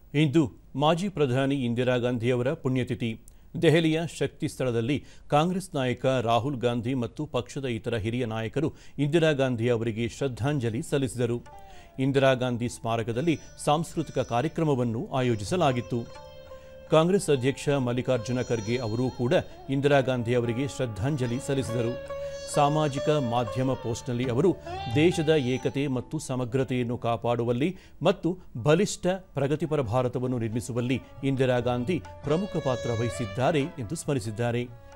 ಇಂದು ಮಾಜಿ ಪ್ರಧಾನಿ ಇಂದಿರಾ ಗಾಂಧಿಯವರ ಪುಣ್ಯತಿಥಿ ದೆಹಲಿಯ ಶಕ್ತಿ ಸ್ಥಳದಲ್ಲಿ ಕಾಂಗ್ರೆಸ್ ನಾಯಕ ರಾಹುಲ್ ಗಾಂಧಿ ಮತ್ತು ಪಕ್ಷದ ಇತರ ಹಿರಿಯ ನಾಯಕರು ಇಂದಿರಾ ಗಾಂಧಿ ಅವರಿಗೆ ಶ್ರದ್ಧಾಂಜಲಿ ಸಲ್ಲಿಸಿದರು ಇಂದಿರಾ ಗಾಂಧಿ ಸ್ಮಾರಕದಲ್ಲಿ ಸಾಂಸ್ಕೃತಿಕ ಕಾರ್ಯಕ್ರಮವನ್ನು ಆಯೋಜಿಸಲಾಗಿತ್ತು ಕಾಂಗ್ರೆಸ್ ಅಧ್ಯಕ್ಷ ಮಲ್ಲಿಕಾರ್ಜುನ ಖರ್ಗೆ ಅವರೂ ಕೂಡ ಇಂದಿರಾ ಗಾಂಧಿ ಅವರಿಗೆ ಶ್ರದ್ಧಾಂಜಲಿ ಸಲ್ಲಿಸಿದರು ಸಾಮಾಜಿಕ ಮಾಧ್ಯಮ ಪೋಸ್ಟ್ನಲ್ಲಿ ಅವರು ದೇಶದ ಏಕತೆ ಮತ್ತು ಸಮಗ್ರತೆಯನ್ನು ಕಾಪಾಡುವಲ್ಲಿ ಮತ್ತು ಬಲಿಷ್ಠ ಪ್ರಗತಿಪರ ಭಾರತವನ್ನು ನಿರ್ಮಿಸುವಲ್ಲಿ ಇಂದಿರಾ ಗಾಂಧಿ ಪ್ರಮುಖ ಪಾತ್ರ ವಹಿಸಿದ್ದಾರೆ ಎಂದು ಸ್ಮರಿಸಿದ್ದಾರೆ